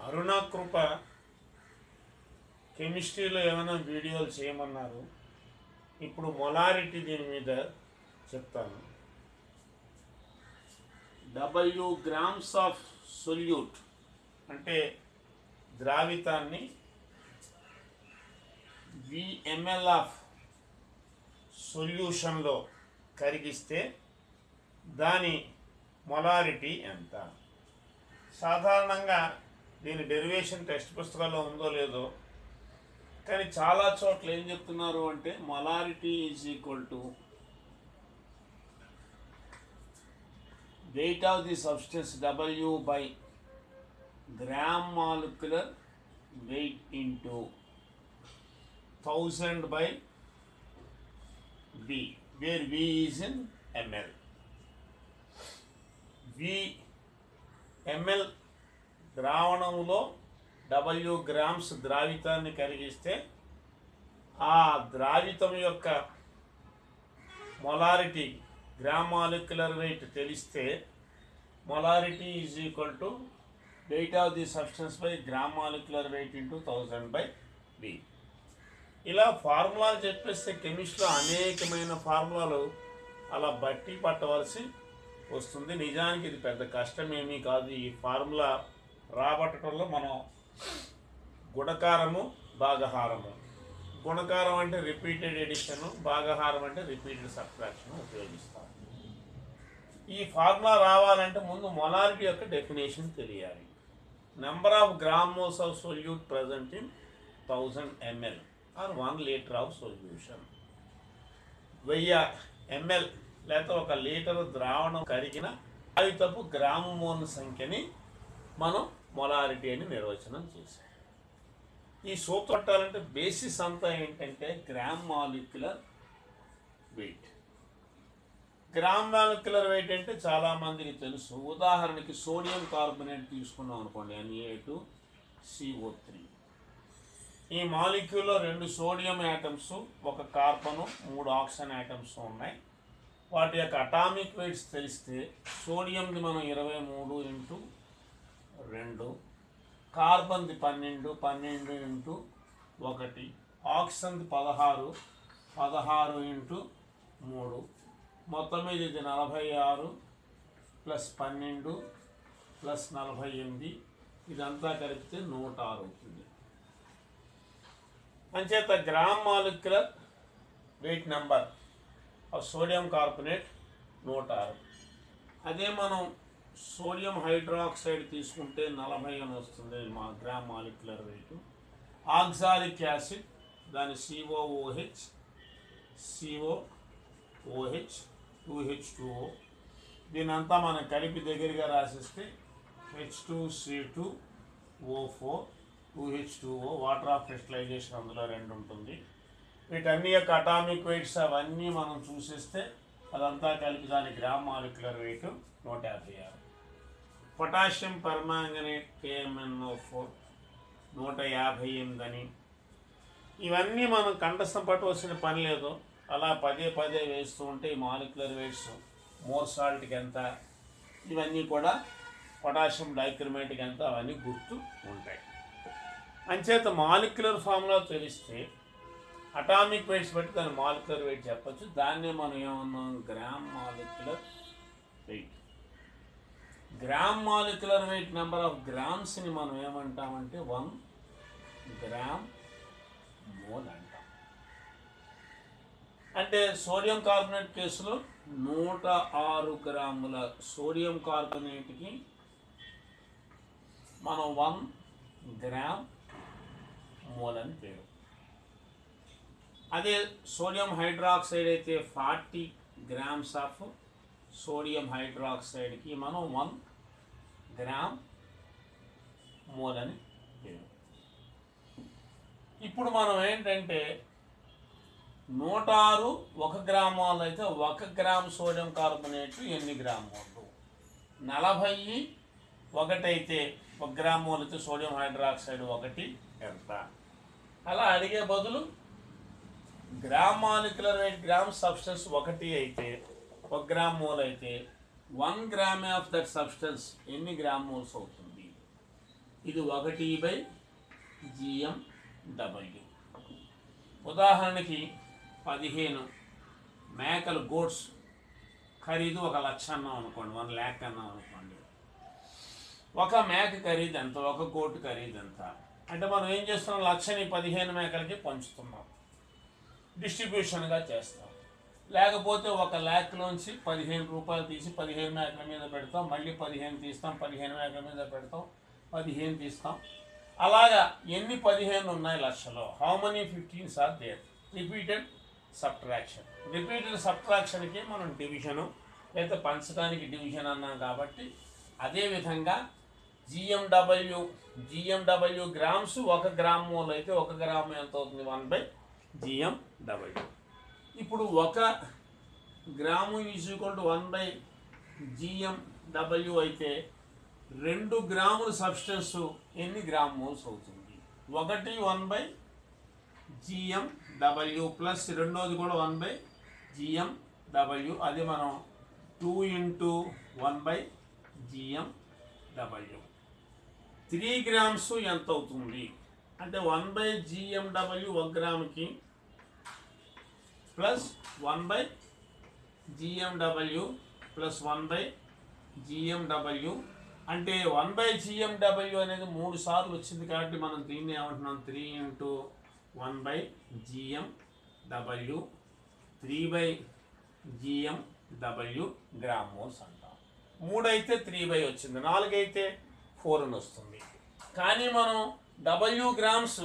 అరుణ కృప కెమిస్ట్రీలో ఏమైనా వీడియోలు చేయమన్నారు ఇప్పుడు మొలారిటీ దీని మీద చెప్తాను డబ్ల్యూ గ్రామ్స్ ఆఫ్ సొల్యూట్ అంటే ద్రావితాన్ని విఎంఎల్ ఆఫ్ సొల్యూషన్లో కరిగిస్తే దాని మొలారిటీ ఎంత సాధారణంగా దీని డెరివేషన్ టెక్స్ట్ పుస్తకాల్లో ఉందో లేదో కానీ చాలా చోట్ల ఏం చెప్తున్నారు అంటే molarity is equal to weight of the substance W by gram molecular weight into 1000 by V, where V is in ml. V ml ద్రావణంలో డబ్ల్యూ గ్రామ్స్ ద్రావితాన్ని కరిగిస్తే ఆ ద్రావితం యొక్క మొలారిటీ గ్రామ్ మాలిక్యులర్ వెయిట్ తెలిస్తే molarity is equal to weight of the substance by gram molecular weight into thousand by B ఇలా ఫార్ములాలు చెప్పేస్తే కెమిస్ట్రీలో అనేకమైన ఫార్ములాలు అలా బట్టి పట్టవలసి వస్తుంది నిజానికి ఇది పెద్ద కష్టమేమీ కాదు ఈ ఫార్ములా రాబట్టడంలో మనం గుణకారము భాగహారము గుణకారం అంటే రిపీటెడ్ ఎడిషన్ భాగహారం అంటే రిపీటెడ్ సబ్ట్రాక్షన్ ఉపయోగిస్తాం ఈ ఫార్ములా రావాలంటే ముందు మొలారిటీ యొక్క డెఫినేషన్ తెలియాలి number of grams of solute present in thousand ML or one litre of solution వెయ్యి ఎంఎల్ లేకపోతే ఒక లీటర్ ద్రావణం కరిగిన కాగితపు గ్రాము మోల్ సంఖ్యని మనం మొలారిటీ అని నిర్వచనం చేసాం ఈ సూత్రం పట్టాలంటే బేసిస్ అంతా ఏంటంటే gram molecular weight gram molecular weight అంటే చాలా మందికి తెలుసు ఉదాహరణకి సోడియం కార్బోనేట్ తీసుకున్నాం అనుకోండి ఎన్ఏ టు సిఓ త్రీ ఈ మాలిక్యూల్లో రెండు సోడియం యాటమ్స్ ఒక కార్బను మూడు ఆక్సిజన్ యాటమ్స్ ఉన్నాయి వాటి యొక్క అటామిక్ వెయిట్స్ తెలిస్తే సోడియంది మనం ఇరవై మూడు ఇంటూ రెండు కార్బన్ది పన్నెండు పన్నెండు ఇంటూ ఒకటి ఆక్సిజన్ది పదహారు పదహారు ఇంటూ మూడు మొత్తం మీద ఇది నలభై ఆరు ప్లస్ పన్నెండు ప్లస్ నలభై ఎనిమిది ఇదంతా కలిపితే నూట ఆరు అవుతుంది అంచేత gram molecular weight number of sodium carbonate నూట ఆరు అదే మనం సోడియం హైడ్రాక్సైడ్ తీసుకుంటే నలభై అని వస్తుంది మా gram molecular weight oxalic acid దాని COOH CO OH two H two O దీనంతా మనం కలిపి దగ్గరగా రాసిస్తే H two C two O four two H two O water of crystallisation అందులో రెండు ఉంటుంది వీటన్ని యొక్క అటామిక్ వెయిట్స్ అవన్నీ మనం చూసేస్తే అదంతా కలిపి దాని గ్రామ్ మాలిక్యులర్ వెయిట్ నూట యాభై ఆరు పొటాషియం పర్మాంగనేట్ కేఎంఎన్ఓ ఫోర్ నూట యాభై ఎనిమిది అని ఇవన్నీ మనం కంఠస్థం పట్టవలసిన పని లేదు అలా పదే పదే వేస్తూ ఉంటే ఈ మాలిక్యులర్ వెయిట్స్ మోర్ సాల్ట్కి ఎంత ఇవన్నీ కూడా పొటాషియం డైక్రమేట్కి ఎంత అవన్నీ గుర్తు ఉంటాయి అంచేత మాలిక్యులర్ ఫార్ములా తెలిస్తే అటామిక్ వెయిట్స్ బట్టి దాని మాలిక్యులర్ వెయిట్ చెప్పొచ్చు దాన్నే మనం ఏమన్నాం gram molecular weight gram molecular weight number of గ్రామ్స్ని మనం ఏమంటామంటే వన్ గ్రామ్ మోల్ అంటాం అంటే సోడియం కార్బోనేట్ కేసులో నూట ఆరు గ్రాముల సోడియం కార్బోనేట్కి మనం వన్ గ్రామ్ మోల్ అని పేరు అదే సోడియం హైడ్రాక్సైడ్ అయితే ఫార్టీ గ్రామ్స్ ఆఫ్ సోడియం హైడ్రాక్సైడ్కి మనం వన్ గ్రామ్ మోల్ అని పేరు ఇప్పుడు మనం ఏంటంటే నూట ఆరు ఒక గ్రామాలు అయితే ఒక గ్రామ్ సోడియం కార్బోనేట్ ఎన్ని గ్రాములు నలభై ఒకటైతే ఒక గ్రాములు అయితే సోడియం హైడ్రాక్సైడ్ ఒకటి ఎంత అలా అడిగే బదులు gram molecular weight gram substance ఒకటి అయితే ఒక గ్రామ్ మోల్ అయితే one gram of that substance ఎన్ని గ్రామ్ మోల్స్ అవుతుంది ఇది ఒకటి బై జిఎం డబ్ల్యూ ఉదాహరణకి పదిహేను మేకలు గోడ్స్ ఖరీదు ఒక లక్ష అన్నాం అనుకోండి వన్ ల్యాక్ అన్నాం అనుకోండి ఒక మేక ఖరీదు ఎంత ఒక గోటు ఖరీదు ఎంత అంటే మనం ఏం చేస్తున్నాం లక్షని పదిహేను మేకలకి పంచుతున్నాం డిస్ట్రిబ్యూషన్గా చేస్తాం లేకపోతే ఒక ల్యాక్లోంచి పదిహేను రూపాయలు తీసి పదిహేను మేకల మీద పెడతాం మళ్ళీ పదిహేను తీస్తాం పదిహేను మేకల మీద పెడతాం పదిహేను తీస్తాం అలాగా ఎన్ని పదిహేను ఉన్నాయి లక్షలో how many fifteens are there repeated subtraction repeated సబ్ట్రాక్షన్కి మనం డివిజను లేదా పంచడానికి డివిజన్ అన్నాం కాబట్టి అదేవిధంగా జిఎండబ్ల్యూ జిఎండబ్ల్యూ గ్రామ్స్ ఒక గ్రామ్ మోల్ అయితే ఒక గ్రామ్ ఎంత అవుతుంది వన్ బై జిఎండబ్ల్యూ ఇప్పుడు ఒక gram is equal to one by GMW అయితే రెండు గ్రాముల సబ్స్టెన్స్ ఎన్ని గ్రామ్ మోల్స్ అవుతుంది ఒకటి one by GM W plus రెండోది కూడా వన్ బై జిఎం డబ్ల్యూ అది మనం two into one by GM W three grams ఎంత అవుతుంది అంటే వన్ బై జిఎం డబ్ల్యూ ఒక గ్రాముకి plus one by GMW plus one by GMW అంటే వన్ బై జిఎండబ్ల్యూ అనేది మూడు సార్లు వచ్చింది కాబట్టి మనం దీన్ని ఏమంటున్నాం three into one by GM W three by GM W gram moles అంటాం మూడు అయితే త్రీ బై వచ్చింది నాలుగు అయితే ఫోర్ అని వస్తుంది కానీ మనం డబ్ల్యూ గ్రామ్స్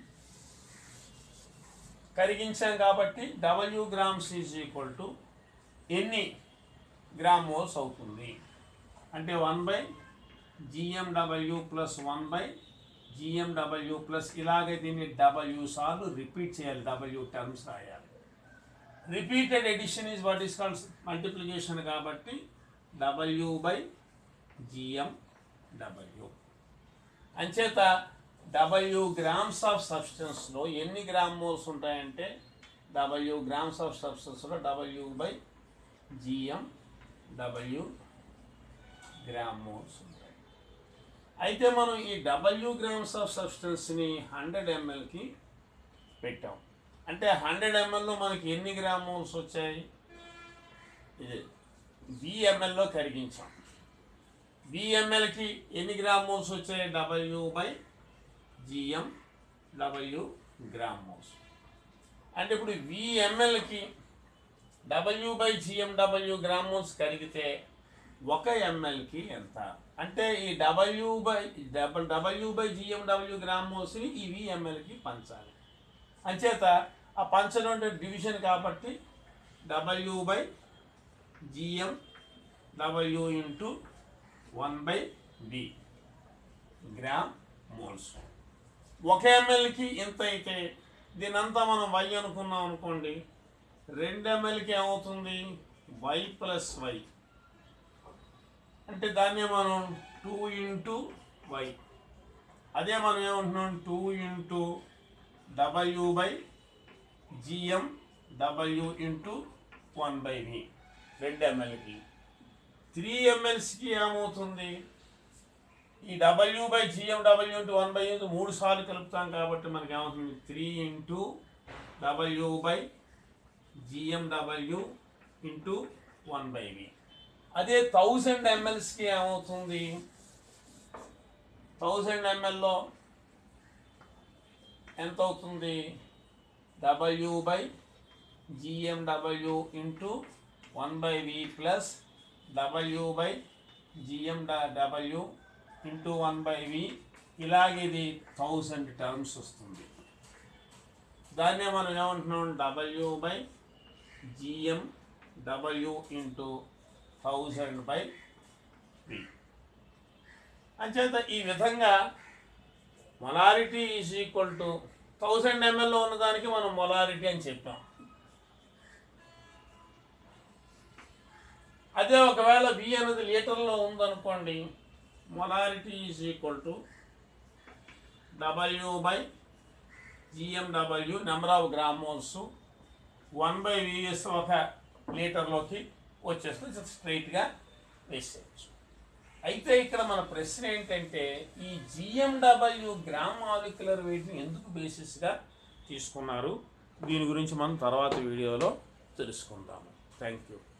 కరిగించాం కాబట్టి W grams is equal to ఎన్ని గ్రామ్ మోల్స్ అవుతుంది అంటే one by GMW plus one by GMW plus ఇలాగే దీన్ని డబ్ల్యూ సార్లు రిపీట్ చేయాలి డబ్ల్యూ టర్మ్స్ రాయాలి repeated addition is what is called multiplication కాబట్టి డబ్ల్యూ బై జిఎం డబ్ల్యూ అంచేత డబ్ల్యూ గ్రామ్స్ ఆఫ్ సబ్స్టెన్స్లో ఎన్ని గ్రామ్ మోల్స్ ఉంటాయంటే డబ్ల్యూ గ్రామ్స్ ఆఫ్ సబ్స్టెన్స్లో W by GM W gram moles ఉంటాయి అయితే మనం ఈ డబ్ల్యూ గ్రామ్స్ ఆఫ్ సబ్స్టెన్స్ని హండ్రెడ్ ఎంఎల్కి పెట్టాం అంటే హండ్రెడ్ ఎంఎల్లో మనకి ఎన్ని గ్రామ్ మోల్స్ వచ్చాయి ఇది బిఎంఎల్లో కరిగించాం బిఎంఎల్కి ఎన్ని గ్రామ్ మోల్స్ వచ్చాయి W by GM W gram moles అంటే ఇప్పుడు విఎంఎల్కి W by GMW gram moles కరిగితే ఒక ఎంఎల్కి ఎంత అంటే ఈ W by double W by GMW gram మోల్స్ని ఈ విఎంఎల్కి పంచాలి అంచేత ఆ పంచడం అంటే డివిజన్ కాబట్టి W by GM W into one by B gram moles ఒక ఎంఎల్కి ఎంత అయితే దీనంతా మనం వై అనుకున్నాం అనుకోండి రెండు ఎంఎల్కి ఏమవుతుంది వై ప్లస్ వై అంటే దాన్ని మనం టూ ఇంటూ వై అదే మనం ఏమంటున్నాం two into W by GM W into one by V రెండు ఎంఎల్కి త్రీ ఎంఎల్స్కి ఏమవుతుంది ఈ W by GM W into one by into మూడు సార్లు కలుపుతాం కాబట్టి మనకి ఏమవుతుంది three into W by GM W into one by V అదే థౌజండ్ ఎంఎల్స్కి ఏమవుతుంది థౌజండ్ ఎంఎల్లో ఎంత అవుతుంది W by GM W into one by V plus W by GM W into one by V ఇలాగే ఇది థౌజండ్ టర్మ్స్ వస్తుంది దాన్నే మనం ఏమంటున్నాం W by GM W into thousand by V అంచేత ఈ విధంగా molarity is equal to thousand ఎంఎల్లో ఉన్నదానికి మనం మొలారిటీ అని చెప్పాం అదే ఒకవేళ వి అనేది లీటర్లో ఉందనుకోండి molarity is equal to W by GMW number of gram moles one by VS ఒక లీటర్లోకి వచ్చేస్తే స్ట్రైట్గా వేసేయచ్చు అయితే ఇక్కడ మన ప్రశ్న ఏంటంటే ఈ జిఎండబ్ల్యూ గ్రామ్ మాలిక్యులర్ వెయిట్ని ఎందుకు బేసిస్గా తీసుకున్నారు దీని గురించి మనం తర్వాత వీడియోలో తెలుసుకుందాము థ్యాంక్ యూ